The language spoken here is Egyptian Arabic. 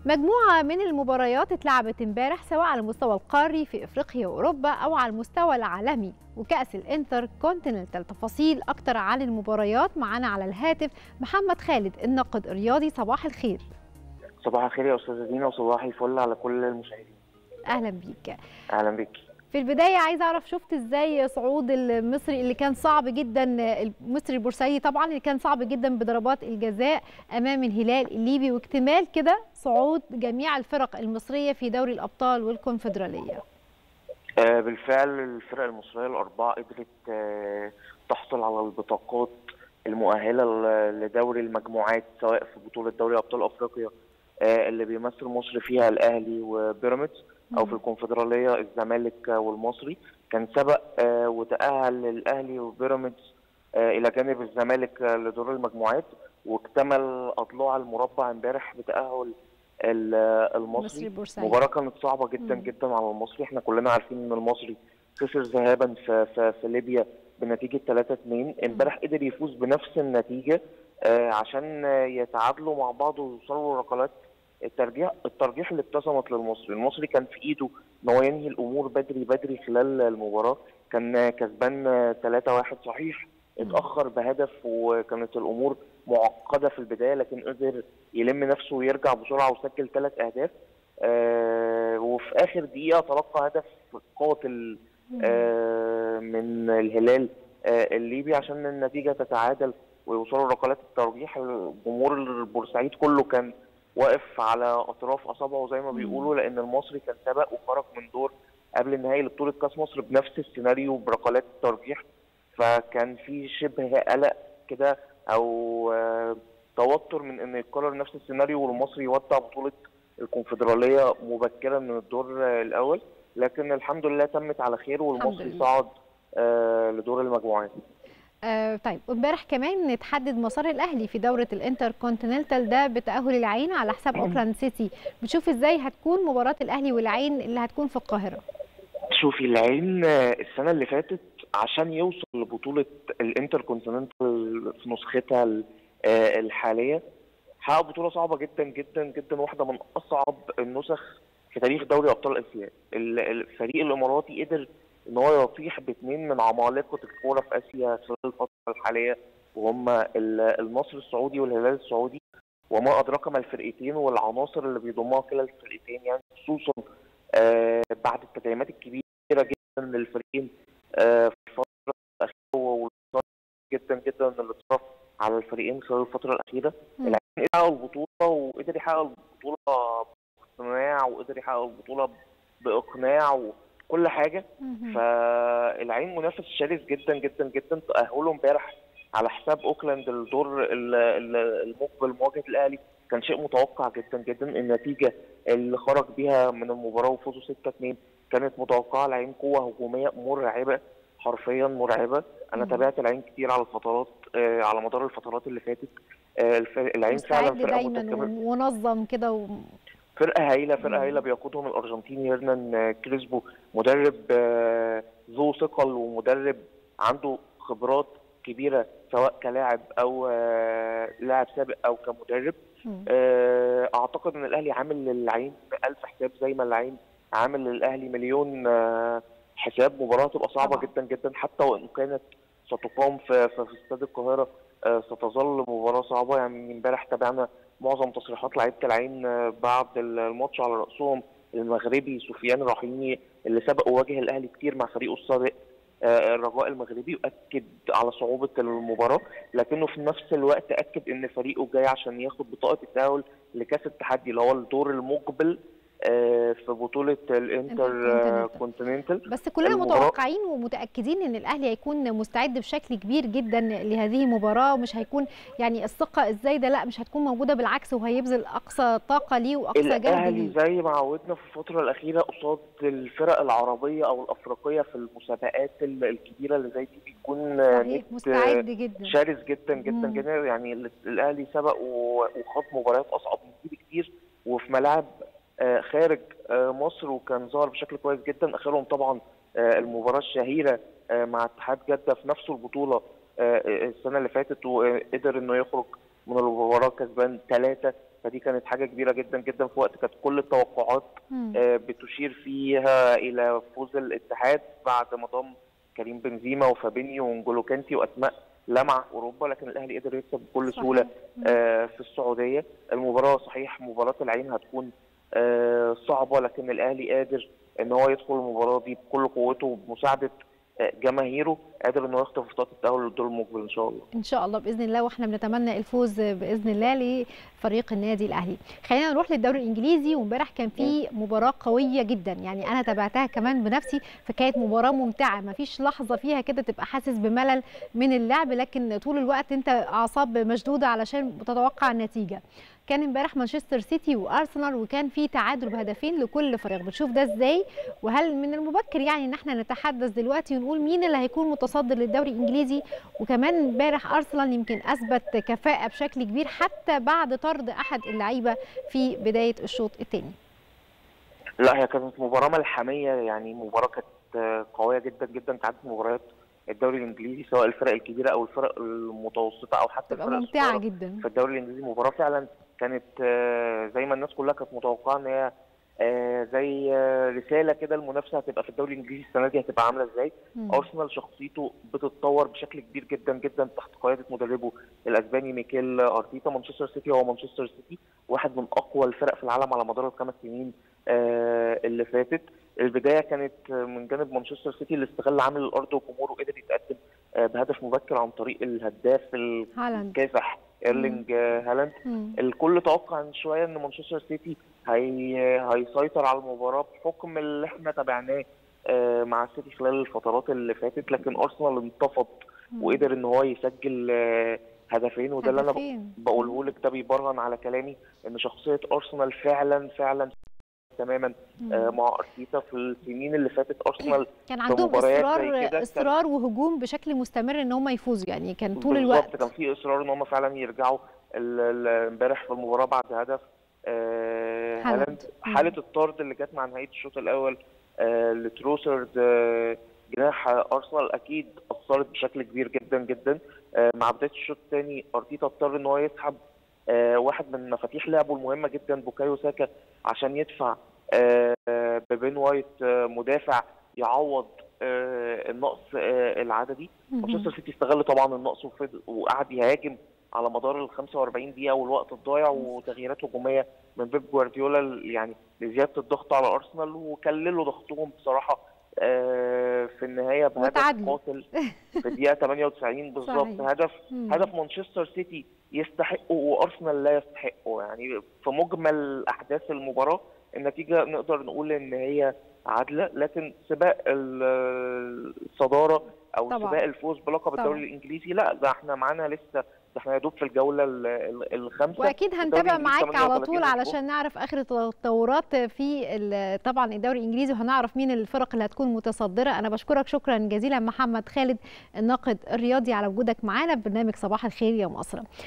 مجموعة من المباريات اتلعبت امبارح سواء على المستوى القاري في افريقيا واوروبا او على المستوى العالمي وكأس الانتر كونتيننتال تفاصيل اكتر عن المباريات معانا على الهاتف محمد خالد الناقد الرياضي صباح الخير صباح الخير يا استاذه دينا وصباح الفل على كل المشاهدين اهلا بيك اهلا بك في البداية عايزة أعرف شفت إزاي صعود المصري اللي كان صعب جدا المصري البورسعيدي طبعا اللي كان صعب جدا بضربات الجزاء أمام الهلال الليبي واكتمال كده صعود جميع الفرق المصرية في دوري الأبطال والكونفدرالية آه بالفعل الفرق المصرية الأربعة قدرت آه تحصل على البطاقات المؤهلة لدوري المجموعات سواء في بطولة دوري أبطال أفريقيا آه اللي بيمثل مصر فيها الأهلي وبيراميدز او في الكونفدراليه الزمالك والمصري كان سبق وتاهل الاهلي وبيراميدز الى جانب الزمالك لدور المجموعات واكتمل اضلاع المربع امبارح بتاهل المصري مباراه كانت صعبه جدا جدا على المصري احنا كلنا عارفين ان المصري خسر ذهابا في, في, في ليبيا بنتيجه 3 2 امبارح قدر يفوز بنفس النتيجه عشان يتعادلوا مع بعض ويوصلوا لركلات الترجيح الترجيح اللي ابتسمت للمصري، المصري كان في ايده ان هو ينهي الامور بدري بدري خلال المباراه، كان كسبان 3-1 صحيح اتاخر بهدف وكانت الامور معقده في البدايه لكن قدر يلم نفسه ويرجع بسرعه وسجل ثلاث اهداف آه وفي اخر دقيقه تلقى هدف قاتل آه من الهلال آه الليبي عشان النتيجه تتعادل ويوصلوا ركلات الترجيح الجمهور البورسعيد كله كان واقف على اطراف اصابعه زي ما بيقولوا لان المصري كان سبق وخرج من دور قبل النهائي لبطوله كاس مصر بنفس السيناريو بركلات الترجيح فكان في شبه قلق كده او توتر من ان يتكرر نفس السيناريو والمصري يودع بطوله الكونفدراليه مبكرا من الدور الاول لكن الحمد لله تمت على خير والمصري صعد لدور المجموعات آه طيب امبارح كمان اتحدد مسار الاهلي في دوره الانتر كونتيننتال ده بتاهل العين على حساب اوكلاند سيتي بتشوف ازاي هتكون مباراه الاهلي والعين اللي هتكون في القاهره شوفي العين السنه اللي فاتت عشان يوصل لبطوله الانتر كونتيننتال في نسختها الحاليه حقق بطوله صعبه جدا جدا جدا واحده من اصعب النسخ في تاريخ دوري ابطال اسيا الفريق الاماراتي قدر ان هو يطيح باثنين من عمالقه الكوره في اسيا خلال الفتره الحاليه وهم النصر السعودي والهلال السعودي وما ادراك ما الفرقتين والعناصر اللي بيضمها كلا الفرقتين يعني خصوصا آه بعد التدعيمات الكبيره جدا للفريقين آه في الفتره الاخيره جدا جدا اللي اتصرف على الفريقين خلال الفتره الاخيره العين قدر يحقق البطوله وقدر يحقق البطوله باقناع وقدر يحقق البطوله باقناع و... كل حاجه فالعين منافس شرس جدا جدا جدا تاهله امبارح على حساب اوكلاند الدور المقبل مواجهه الاهلي كان شيء متوقع جدا جدا النتيجه اللي خرج بيها من المباراه وفوزه 6 2 كانت متوقعه العين قوه هجوميه مرعبه حرفيا مرعبه انا تابعت العين كتير على الفترات آه على مدار الفترات اللي فاتت آه العين فعلا فرقه دايما ومنظم كده و... فرقه هايله فرقه هايله بيقودهم الارجنتيني هيرنان كريسبو مدرب ذو ثقل ومدرب عنده خبرات كبيره سواء كلاعب او لاعب سابق او كمدرب اعتقد ان الاهلي عامل للعين ألف حساب زي ما العين عامل للاهلي مليون حساب مباراه تبقى صعبه جدا جدا حتى وان كانت ستقام في في استاد القاهره ستظل مباراه صعبه يعني امبارح تابعنا معظم تصريحات لعيبه العين بعد الماتش على راسهم المغربي سفيان رحيمي اللي سبق وواجه الاهلي كتير مع فريقه السابق الرجاء المغربي واكد على صعوبه المباراه لكنه في نفس الوقت اكد ان فريقه جاي عشان ياخد بطاقه التاهل لكاس التحدي اللي هو الدور المقبل في بطوله الانتر كونتيننتال بس كلنا متوقعين ومتاكدين ان الاهلي هيكون مستعد بشكل كبير جدا لهذه المباراه ومش هيكون يعني الثقه ازاي ده لا مش هتكون موجوده بالعكس وهيبذل اقصى طاقه ليه واقصى جهد الاهلي زي ما عودنا في الفتره الاخيره قصاد الفرق العربيه او الافريقيه في المسابقات الكبيره اللي زي دي بيكون مستعد جدا شرس جدا جدا جدا يعني الاهلي سبق وخاض مباريات اصعب من دي بكتير وفي ملاعب خارج مصر وكان ظهر بشكل كويس جدا اخرهم طبعا المباراه الشهيره مع اتحاد جده في نفس البطوله السنه اللي فاتت وقدر انه يخرج من المباراه كسبان ثلاثه فدي كانت حاجه كبيره جدا جدا في وقت كانت كل التوقعات مم. آه، بتشير فيها الى فوز الاتحاد بعد ما ضم كريم بنزيما وفابينيو ونجولو كانتي واسماء لمعه في اوروبا لكن الاهلي قدر يكسب بكل صحيح. سهوله مم. آه، في السعوديه المباراه صحيح مباراه العين هتكون آه، صعبه لكن الاهلي قادر ان هو يدخل المباراه دي بكل قوته وبمساعده آه، جماهيره قادر ان هو يخطف خطوات التاهل للدور المقبل ان شاء الله ان شاء الله باذن الله واحنا بنتمنى الفوز باذن الله لفريق النادي الاهلي خلينا نروح للدوري الانجليزي وامبارح كان في مباراه قويه جدا يعني انا تابعتها كمان بنفسي فكانت مباراه ممتعه ما فيش لحظه فيها كده تبقى حاسس بملل من اللعب لكن طول الوقت انت اعصاب مشدوده علشان تتوقع النتيجه كان امبارح مانشستر سيتي وارسنال وكان في تعادل بهدفين لكل فريق بتشوف ده ازاي وهل من المبكر يعني ان احنا نتحدث دلوقتي ونقول مين اللي هيكون متصدر للدوري الانجليزي وكمان امبارح ارسنال يمكن اثبت كفاءه بشكل كبير حتى بعد طرد احد اللعيبه في بدايه الشوط الثاني لا هي كانت مباراة ملحمية يعني مباراة كانت آه، قوية جدا جدا كعادة مباريات الدوري الانجليزي سواء الفرق الكبيرة او الفرق المتوسطة او حتى تبقى الفرق ممتعه الصغيرة جدا في الدوري الانجليزي مباراة فعلا كانت آه، زي ما الناس كلها كانت متوقعة ان هي آه، زي آه، رسالة كده المنافسة هتبقى في الدوري الانجليزي السنة دي هتبقى عاملة ازاي مم. ارسنال شخصيته بتتطور بشكل كبير جدا جدا تحت قياده مدربه الاسباني ميكيل ارتيتا مانشستر سيتي هو مانشستر سيتي واحد من اقوى الفرق في العالم على مدار الخمس سنين آه، اللي فاتت البدايه كانت من جانب مانشستر سيتي اللي استغل عامل الارض وجمهوره وقدر يتقدم آه، بهدف مبكر عن طريق الهداف هالاند الكافح ايرلينج آه، هالاند مم. الكل توقع من شويه ان مانشستر سيتي هي هيسيطر على المباراه بحكم اللي احنا تابعناه آه، مع السيتي خلال الفترات اللي فاتت لكن ارسنال انتفض مم. وقدر ان هو يسجل آه، هدفين وده اللي انا هدفين. بقوله لك ده بيبرهن على كلامي ان شخصيه ارسنال فعلا فعلا تماما مم. آه، مع ارتيتا في السنين اللي فاتت ارسنال كان عندهم مباريات زي اصرار كده كان- اصرار وهجوم بشكل مستمر ان هم يفوزوا يعني كان طول بالظبط الوقت كان في اصرار ان هم فعلا يرجعوا ال- ال- امبارح في المباراه بعد هدف آه، هالاند. هالاند حاله الطرد اللي جت مع نهايه الشوط الاول آه، لتروسرد آه، جناح ارسنال اكيد اثرت بشكل كبير جدا جدا آه، مع بدايه الشوط الثاني ارتيتا اضطر ان هو يسحب آه، واحد من مفاتيح لعبه المهمه جدا بوكايو ساكا عشان يدفع آه، ببين وايت آه، مدافع يعوض آه، النقص آه، العددي مهم. مانشستر سيتي استغل طبعا النقص وفضل- وقعد يهاجم على مدار ال 45 دقيقه والوقت الضايع وتغييرات هجوميه من بيب جوارديولا ل- يعني لزياده الضغط على ارسنال وكللوا ضغطهم بصراحه آه، في النهايه بهدف وتعادلوا. قاتل في الدقيقه 98 بالظبط صحيح. هدف مم. هدف مانشستر سيتي يستحقه وارسنال لا يستحقه يعني في مجمل احداث المباراه النتيجه نقدر نقول ان هي عادله لكن سباق ال- الصداره او طبعاً. سباق الفوز بلقب طبعاً. الدوري الانجليزي لا ده احنا معانا لسه ده احنا يا دوب في الجوله ال- ال- الخامسه واكيد الدوري هنتابع الإنجليزي معاك على 38 طول أسبوع. علشان نعرف اخر التطورات في ال- طبعا الدوري الانجليزي وهنعرف مين الفرق اللي هتكون متصدره انا بشكرك شكرا جزيلا محمد خالد الناقد الرياضي على وجودك معانا في برنامج صباح الخير يا مصر